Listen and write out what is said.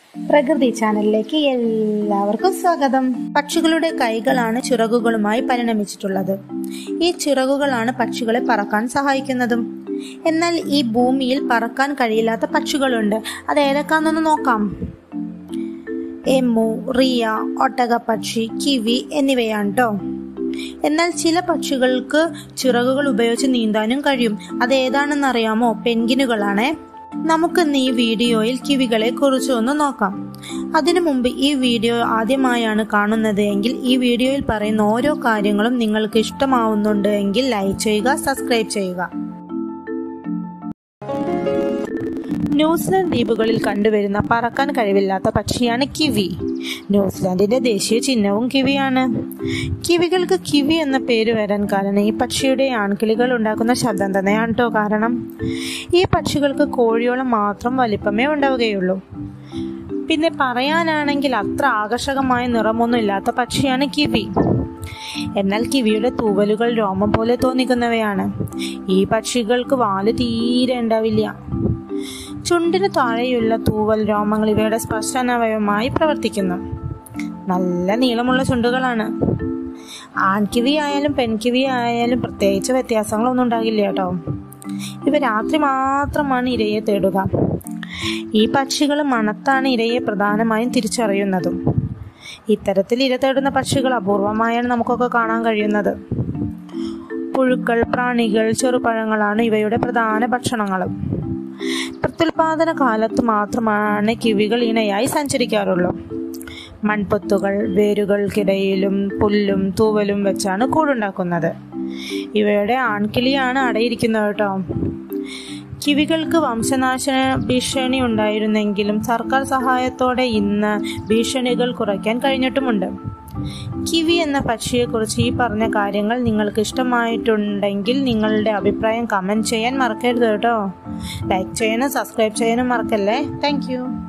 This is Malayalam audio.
പ്രകൃതി ചാനലിലേക്ക് എല്ലാവർക്കും സ്വാഗതം പക്ഷികളുടെ കൈകളാണ് ചിറകുകളുമായി പരിണമിച്ചിട്ടുള്ളത് ഈ ചിറകുകളാണ് പക്ഷികളെ പറക്കാൻ സഹായിക്കുന്നതും എന്നാൽ ഈ ഭൂമിയിൽ പറക്കാൻ കഴിയില്ലാത്ത പക്ഷികളുണ്ട് അത് ഏതൊക്കെയാണെന്നൊന്ന് നോക്കാം എമ്മു റിയ ഒട്ടകപ്പക്ഷി കിവി എന്നിവയാണ് കേട്ടോ എന്നാൽ ചില പക്ഷികൾക്ക് ചിറകുകൾ ഉപയോഗിച്ച് നീന്താനും കഴിയും അത് ഏതാണെന്ന് അറിയാമോ പെൻഗിനുകളാണേ നമുക്കിന്ന് ഈ വീഡിയോയിൽ കിവികളെ കുറിച്ച് ഒന്ന് നോക്കാം അതിനു മുമ്പ് ഈ വീഡിയോ ആദ്യമായാണ് കാണുന്നത് എങ്കിൽ ഈ വീഡിയോയിൽ പറയുന്ന ഓരോ കാര്യങ്ങളും നിങ്ങൾക്ക് ഇഷ്ടമാവുന്നുണ്ട് എങ്കിൽ ലൈക്ക് ചെയ്യുക സബ്സ്ക്രൈബ് ചെയ്യുക ന്യൂസിലാൻഡ് ദ്വീപുകളിൽ കണ്ടുവരുന്ന പറക്കാൻ കഴിവില്ലാത്ത പക്ഷിയാണ് കിവി ന്യൂസിലാൻഡിന്റെ ദേശീയ ചിഹ്നവും കിവിയാണ് കിവികൾക്ക് കിവി എന്ന പേര് വരാൻ കാരണം ഈ പക്ഷിയുടെ ആൺകിളികൾ ഉണ്ടാക്കുന്ന ശബ്ദം തന്നെയാണ് കേട്ടോ കാരണം ഈ പക്ഷികൾക്ക് കോഴിയോളം മാത്രം വലിപ്പമേ ഉണ്ടാവുകയുള്ളൂ പിന്നെ പറയാനാണെങ്കിൽ അത്ര ആകർഷകമായ നിറമൊന്നും ഇല്ലാത്ത പക്ഷിയാണ് കിവി എന്നാൽ കിവിയുടെ തൂവലുകൾ രോമം പോലെ തോന്നിക്കുന്നവയാണ് ഈ പക്ഷികൾക്ക് വാല് തീരെ ഉണ്ടാവില്ല ചുണ്ടിന് താഴെയുള്ള തൂവൽ രോമങ്ങൾ ഇവയുടെ സ്പർശനവയവമായി പ്രവർത്തിക്കുന്നു നല്ല നീളമുള്ള ചുണ്ടുകളാണ് ആൺകിവി ആയാലും പെൺകിവി ആയാലും പ്രത്യേകിച്ച് വ്യത്യാസങ്ങളൊന്നും ഉണ്ടാകില്ല കേട്ടോ ഇവ രാത്രി മാത്രമാണ് ഇരയെ തേടുക ഈ പക്ഷികൾ മണത്താണ് ഇരയെ പ്രധാനമായും തിരിച്ചറിയുന്നതും ഇത്തരത്തിൽ ഇര തേടുന്ന പക്ഷികൾ അപൂർവമായാണ് നമുക്കൊക്കെ കാണാൻ കഴിയുന്നത് പുഴുക്കൾ പ്രാണികൾ ചെറുപഴങ്ങളാണ് ഇവയുടെ പ്രധാന ഭക്ഷണങ്ങളും പ്രത്യുൽപാദന കാലത്ത് മാത്രമാണ് കിവികൾ ഇണയായി സഞ്ചരിക്കാറുള്ളൂ മൺപൊത്തുകൾ വേരുകൾക്കിടയിലും പുല്ലും തൂവലും വെച്ചാണ് കൂടുണ്ടാക്കുന്നത് ഇവയുടെ ആൺകിളിയാണ് അടയിരിക്കുന്നത് കേട്ടോ കിവികൾക്ക് വംശനാശന ഭീഷണി ഉണ്ടായിരുന്നെങ്കിലും സർക്കാർ സഹായത്തോടെ ഇന്ന് ഭീഷണികൾ കുറയ്ക്കാൻ കഴിഞ്ഞിട്ടുമുണ്ട് കിവി എന്ന പക്ഷിയെക്കുറിച്ച് ഈ പറഞ്ഞ കാര്യങ്ങൾ നിങ്ങൾക്ക് ഇഷ്ടമായിട്ടുണ്ടെങ്കിൽ നിങ്ങളുടെ അഭിപ്രായം കമൻറ്റ് ചെയ്യാൻ മറക്കരുത് കേട്ടോ ലൈക്ക് ചെയ്യാനും സബ്സ്ക്രൈബ് ചെയ്യാനും മറക്കല്ലേ താങ്ക്